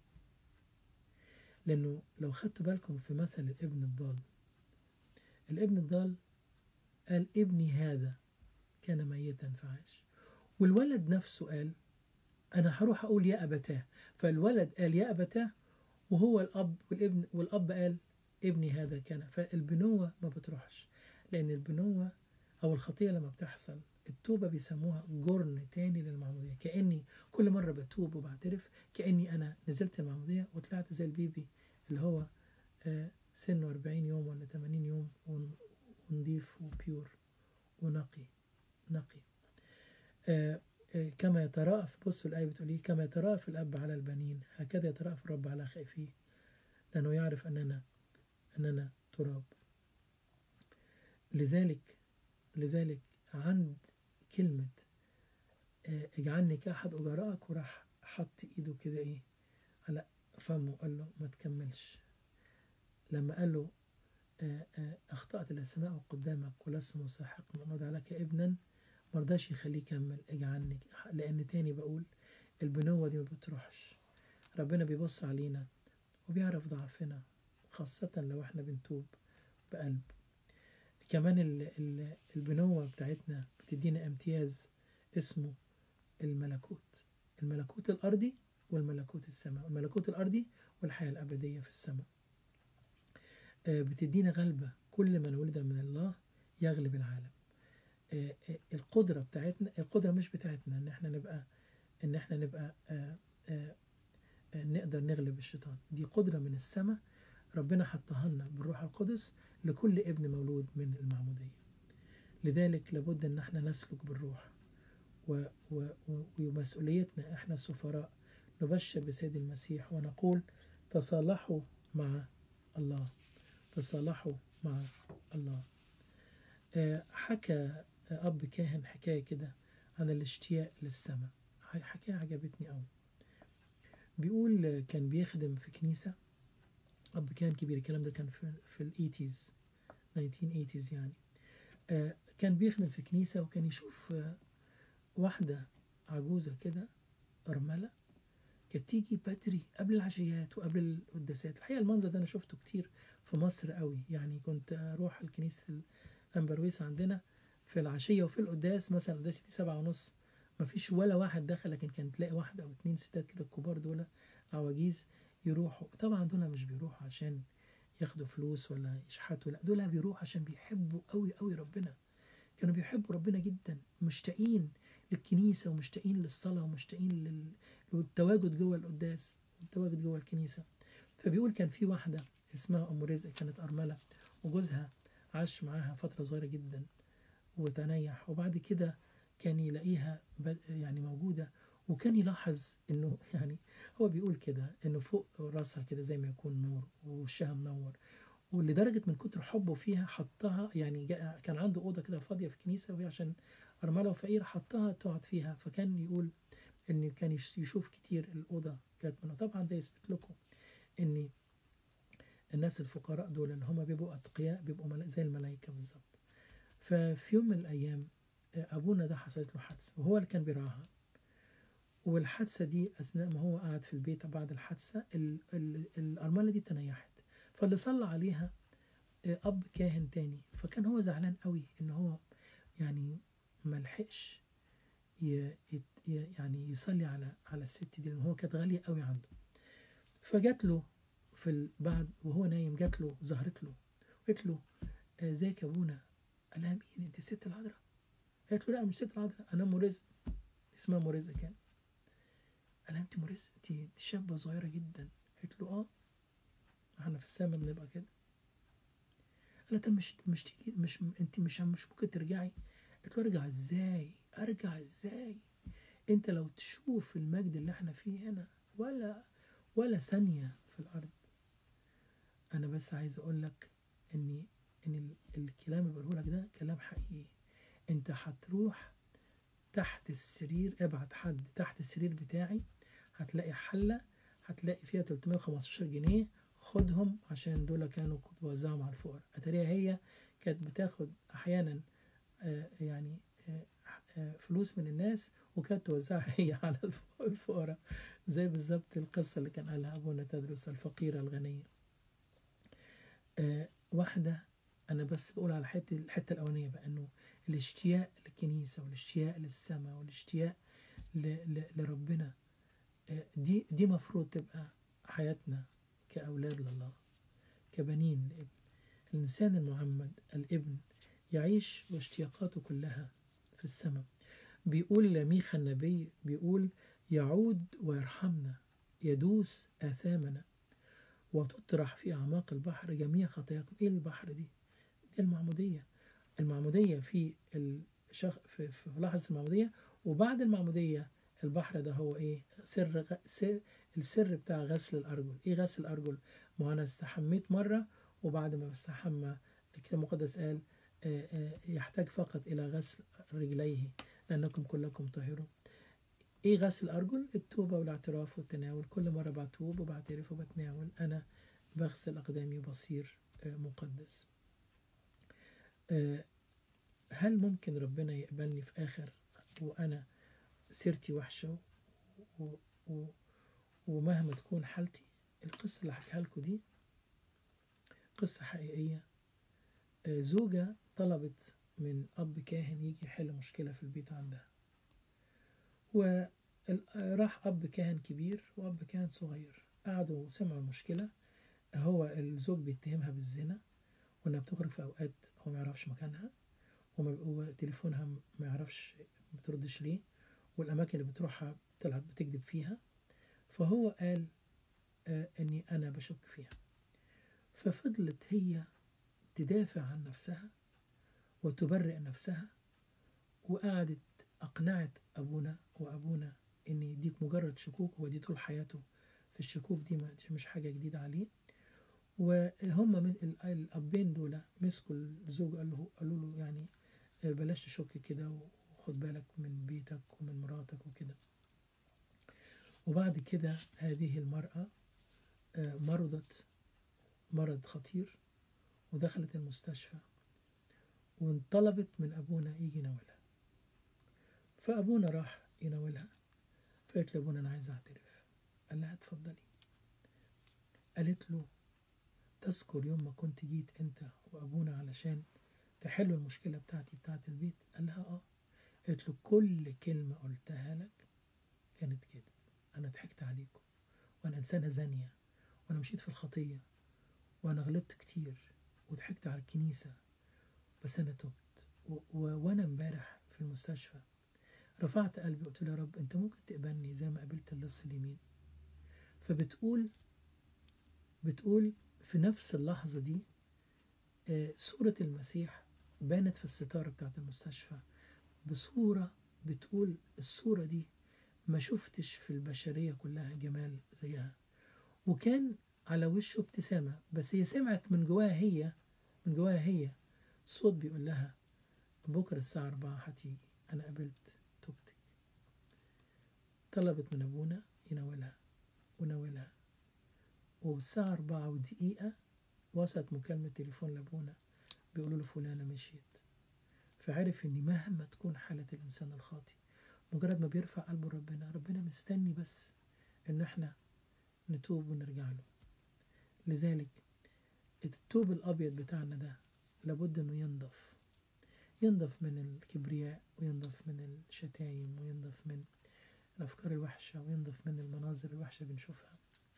لأنه لو خدتوا بالكم في مثل الابن الضال الابن الضال قال ابني هذا كان ميتا فعاش والولد نفسه قال أنا هروح أقول يا أبتاه فالولد قال يا أبتاه وهو الأب والابن والأب قال ابني هذا كان فالبنوة ما بتروحش لأن البنوة أو الخطية لما بتحصل التوبة بيسموها جرن تاني للمعمودية كأني كل مرة بتوب وبعترف كأني أنا نزلت المعمودية وطلعت زي البيبي اللي هو آه، سنه 40 يوم ولا 80 يوم ون- ونضيف وبيور ونقي نقي آه، آه، كما يترأف بصوا الآية بتقول إيه كما يترأف الأب على البنين هكذا يترأف الرب على خائفيه لأنه يعرف أننا أننا تراب لذلك لذلك عند كلمة آه، اجعلني كأحد أجرائك وراح حط إيده كده إيه على فمه وقال له ما تكملش لما قال له آه، آه، أخطأت الأسماء قدامك ولست مستحق أن أضع لك ابنا مرضاش يخليه يكمل اجعلني لأن تاني بقول البنوة دي ما بتروحش ربنا بيبص علينا وبيعرف ضعفنا خاصة لو احنا بنتوب بقلب كمان ال- ال- البنوة بتاعتنا بتدينا امتياز اسمه الملكوت الملكوت الأرضي والملكوت السماء الملكوت الأرضي والحياة الأبدية في السماء آه، بتدينا غلبة كل من ولد من الله يغلب العالم آه، آه، القدرة بتاعتنا القدرة مش بتاعتنا ان احنا نبقى ان احنا نبقى آه، آه، آه، نقدر نغلب الشيطان دي قدرة من السماء ربنا حطها لنا بالروح القدس لكل ابن مولود من المعمودية لذلك لابد ان احنا نسلك بالروح و و و- ومسؤوليتنا احنا سفراء نبشر بسيد المسيح ونقول تصالحوا مع الله تصالحوا مع الله آه، حكى أب كاهن حكاية كده عن الاشتياق للسماء حكاية عجبتني أوي بيقول آه، كان بيخدم في كنيسة أب كاهن كبير الكلام ده كان في, في الإيتيز 1980s يعني آه، كان بيخدم في كنيسة وكان يشوف آه، واحدة عجوزة كده أرملة كانت تيجي بدري قبل العشيات وقبل القداسات الحقيقة المنظر ده أنا شفته كتير في مصر قوي يعني كنت أروح الكنيسة الأمبرويس عندنا في العشية وفي القداس مثلا القداس دي سبعة ونص مفيش ولا واحد دخل لكن كان تلاقي واحد أو اتنين ستات كده الكبار دول عواجيز يروحوا طبعا دول مش بيروحوا عشان ياخدوا فلوس ولا يشحتوا لا دول بيروحوا عشان بيحبوا قوي قوي ربنا كانوا بيحبوا ربنا جدا مشتاقين للكنيسة ومشتاقين للصلاة ومشتاقين لل... للتواجد جوه القداس والتواجد جوه الكنيسة فبيقول كان في واحدة اسمها أم رزق كانت أرملة وجوزها عاش معاها فترة صغيرة جدا وتنيح وبعد كده كان يلاقيها ب- يعني موجودة وكان يلاحظ انه يعني هو بيقول كده انه فوق راسها كده زي ما يكون نور ووشها منور ولدرجة من كتر حبه فيها حطها يعني جاء كان عنده أوضة كده فاضية في الكنيسة وهي عشان أرملة وفقيرة حطها تقعد فيها فكان يقول إن كان يش- يشوف كتير الأوضة كانت منه طبعا ده يثبت لكم إن الناس الفقراء دول اللي هم بيبقوا أتقياء بيبقوا ملا- زي الملائكة بالظبط ففي يوم من الأيام آه، أبونا ده حصلت له حادثة وهو اللي كان بيراعاها والحادثة دي أثناء ما هو قاعد في البيت بعد الحادثة ال- ال- الأرملة دي تنيحت فاللي صلى عليها آه، أب كاهن تاني فكان هو زعلان قوي إن هو يعني ملحقش ي- يت- ي- يعني يصلي على على الست دي لأن هو كانت غالية قوي عنده فجات له في ال- بعد وهو نايم جات له ظهرت له قالت له آه، ازيك يا ابونا قال لها مين انت الست العذراء قالت له لا مش الست العذراء انا ام رزق اسمها ام رزق كان قال لها انت ام رزق انت انت شابه صغيره جدا قالت له اه احنا في السماء بنبقى كده قال لها طب مش مش تيجي مش انت مش مش ممكن ترجعي قالت له ارجع ازاي ارجع ازاي انت لو تشوف المجد اللي احنا فيه هنا ولا ولا ثانيه في الارض انا بس عايز اقول لك ان ان ال- الكلام اللي بقوله لك ده كلام حقيقي انت هتروح تحت السرير ابعت حد تحت السرير بتاعي هتلاقي حله هتلاقي فيها 315 جنيه خدهم عشان دول كانوا كنت بوزعهم على الفقراء اتاريها هي كانت بتاخد احيانا آه، يعني آه، آه، فلوس من الناس وكانت توزعها هي على الف- الفقراء زي بالظبط القصة اللي كان قالها أبونا تدرس الفقيرة الغنية آه، واحدة أنا بس بقول على الحتة الحتة الأولانية بقى إنه الاشتياق للكنيسة والاشتياق للسماء والاشتياق ل- ل- لربنا آه، دي دي مفروض تبقى حياتنا كأولاد لله كبنين لابن الإنسان المعمد الابن يعيش واشتياقاته كلها في السماء بيقول ميخا النبي بيقول يعود ويرحمنا يدوس آثامنا وتطرح في أعماق البحر جميع خطاياكم إيه البحر دي؟ دي المعمودية المعمودية في الشخ... في, في لحظة المعمودية وبعد المعمودية البحر ده هو إيه؟ سر, غ... سر السر بتاع غسل الأرجل إيه غسل الأرجل؟ ما أنا استحميت مرة وبعد ما بستحمى الكتاب المقدس قال يحتاج فقط إلى غسل رجليه لأنكم كلكم طاهرون إيه غسل الأرجل؟ التوبة والاعتراف والتناول كل مرة بتوب وبعترف وبتناول أنا بغسل أقدامي وبصير مقدس هل ممكن ربنا يقبلني في آخر وأنا سيرتي وحشة و... و... ومهما تكون حالتي القصة اللي حكيها لكم دي قصة حقيقية زوجة طلبت من أب كاهن يجي يحل مشكلة في البيت عندها وراح أب كاهن كبير وأب كاهن صغير قعدوا سمعوا المشكلة هو الزوج بيتهمها بالزنا وإنها بتخرج في أوقات هو ما يعرفش مكانها وتليفونها ما يعرفش بتردش ليه والأماكن اللي بتروحها طلعت بتكذب فيها فهو قال آه إني أنا بشك فيها ففضلت هي تدافع عن نفسها وتبرئ نفسها وقعدت أقنعت أبونا وأبونا إن يديك مجرد شكوك هو دي طول حياته في الشكوك دي مش حاجة جديدة عليه وهم من الأبين دول مسكوا الزوج قال له قالوا له يعني بلاش تشك كده وخد بالك من بيتك ومن مراتك وكده وبعد كده هذه المرأة مرضت مرض خطير ودخلت المستشفى وانطلبت من أبونا يجي يناولها فأبونا راح يناولها فقالت له أبونا أنا عايز أعترف قال لها اتفضلي قالت له تذكر يوم ما كنت جيت أنت وأبونا علشان تحلوا المشكلة بتاعتي بتاعت البيت قال لها آه قالت له كل كلمة قلتها لك كانت كده أنا ضحكت عليكم وأنا إنسانة زانية وأنا مشيت في الخطية وأنا غلطت كتير وضحكت على الكنيسة بس أنا تبت و... و... وأنا امبارح في المستشفى رفعت قلبي قلت له يا رب أنت ممكن تقبلني زي ما قابلت اللص اليمين فبتقول بتقول في نفس اللحظة دي آه صورة المسيح بانت في الستارة بتاعت المستشفى بصورة بتقول الصورة دي ما شفتش في البشرية كلها جمال زيها وكان على وشه ابتسامة بس هي سمعت من جواها هي من جواها هي صوت بيقول لها بكرة الساعة أربعة هتيجي أنا قابلت توبتك طلبت من أبونا يناولها وناولها والساعة أربعة ودقيقة وصلت مكالمة تليفون لأبونا بيقولوا له فلانة مشيت فعرف إن مهما تكون حالة الإنسان الخاطئ مجرد ما بيرفع قلبه ربنا ربنا مستني بس إن إحنا نتوب ونرجع له لذلك التوب الأبيض بتاعنا ده لابد إنه ينضف ينضف من الكبرياء وينضف من الشتايم وينضف من الأفكار الوحشة وينضف من المناظر الوحشة بنشوفها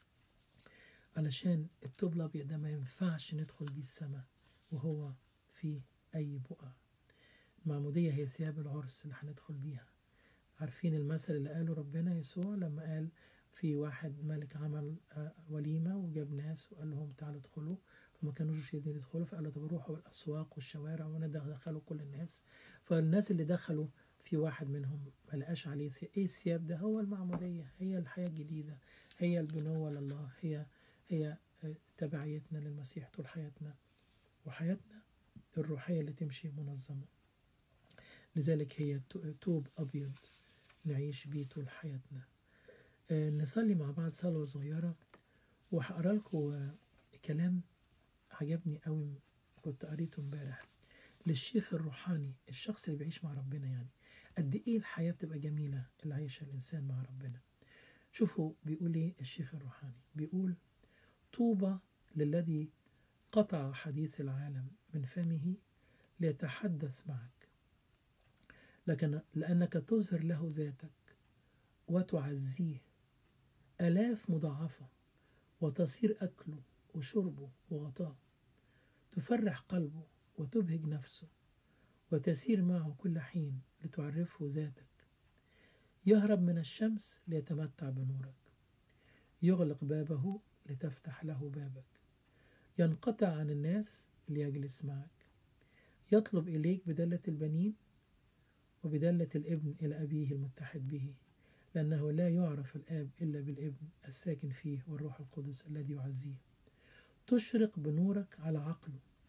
علشان التوب الأبيض ده ما ينفعش ندخل بيه السماء وهو في أي بقعة المعمودية هي ثياب العرس اللي هندخل بيها عارفين المثل اللي قاله ربنا يسوع لما قال في واحد ملك عمل وليمة وجاب ناس وقال لهم تعالوا ادخلوا فما كانوش يقدروا يدخلوا فقال له طب روحوا الأسواق والشوارع وانا دخلوا كل الناس فالناس اللي دخلوا في واحد منهم ما لقاش عليه ايه الثياب ده هو المعمودية هي الحياة الجديدة هي البنوة لله هي هي تبعيتنا للمسيح طول حياتنا وحياتنا الروحية اللي تمشي منظمة لذلك هي توب أبيض نعيش بيه طول حياتنا نصلي مع بعض صلوة صغيرة وهقرا لكم كلام عجبني قوي كنت قريته امبارح للشيخ الروحاني الشخص اللي بيعيش مع ربنا يعني قد ايه الحياة بتبقى جميلة اللي عايشها الإنسان مع ربنا شوفوا بيقول ايه الشيخ الروحاني بيقول طوبى للذي قطع حديث العالم من فمه ليتحدث معك لكن لأنك تظهر له ذاتك وتعزيه آلاف مضاعفة وتصير أكله وشربه وغطاه تفرح قلبه وتبهج نفسه وتسير معه كل حين لتعرفه ذاتك يهرب من الشمس ليتمتع بنورك يغلق بابه لتفتح له بابك ينقطع عن الناس ليجلس معك يطلب إليك بدلة البنين وبدلة الابن إلى أبيه المتحد به لأنه لا يعرف الآب إلا بالابن الساكن فيه والروح القدس الذي يعزيه تشرق بنورك على عقله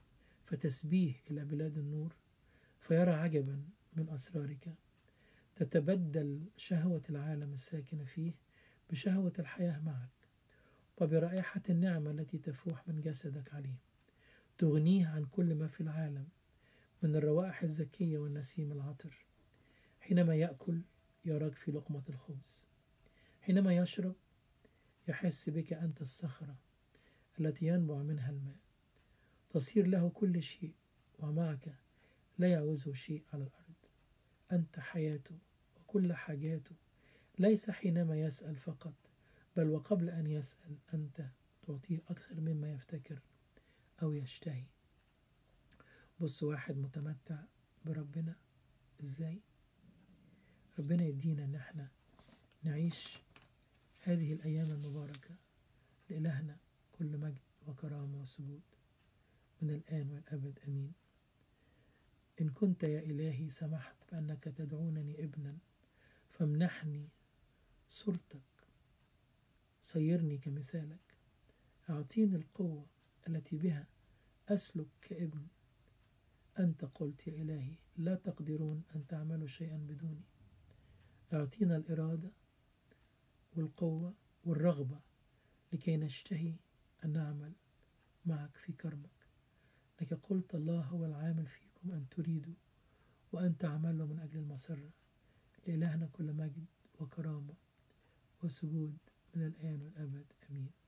فتسبيه إلى بلاد النور فيرى عجبا من أسرارك تتبدل شهوة العالم الساكن فيه بشهوة الحياة معك وبرائحة النعمة التي تفوح من جسدك عليه تغنيه عن كل ما في العالم من الروائح الزكية والنسيم العطر حينما يأكل يراك في لقمة الخبز حينما يشرب يحس بك أنت الصخرة التي ينبع منها الماء تصير له كل شيء ومعك لا يعوزه شيء على الأرض أنت حياته وكل حاجاته ليس حينما يسأل فقط بل وقبل أن يسأل أنت تعطيه أكثر مما يفتكر أو يشتهي بص واحد متمتع بربنا إزاي ربنا يدينا إن احنا نعيش هذه الأيام المباركة لإلهنا كل مجد وكرامة وسجود من الآن والأبد أمين إن كنت يا إلهي سمحت بأنك تدعونني ابنا فامنحني صورتك صيرني كمثالك أعطيني القوة التي بها أسلك كابن أنت قلت يا إلهي لا تقدرون أن تعملوا شيئا بدوني أعطينا الإرادة والقوة والرغبة لكي نشتهي أن نعمل معك في كرمك لك قلت الله هو العامل فيكم أن تريدوا وأن تعملوا من أجل المسرة لإلهنا كل مجد وكرامة وسجود من الآن والأبد أمين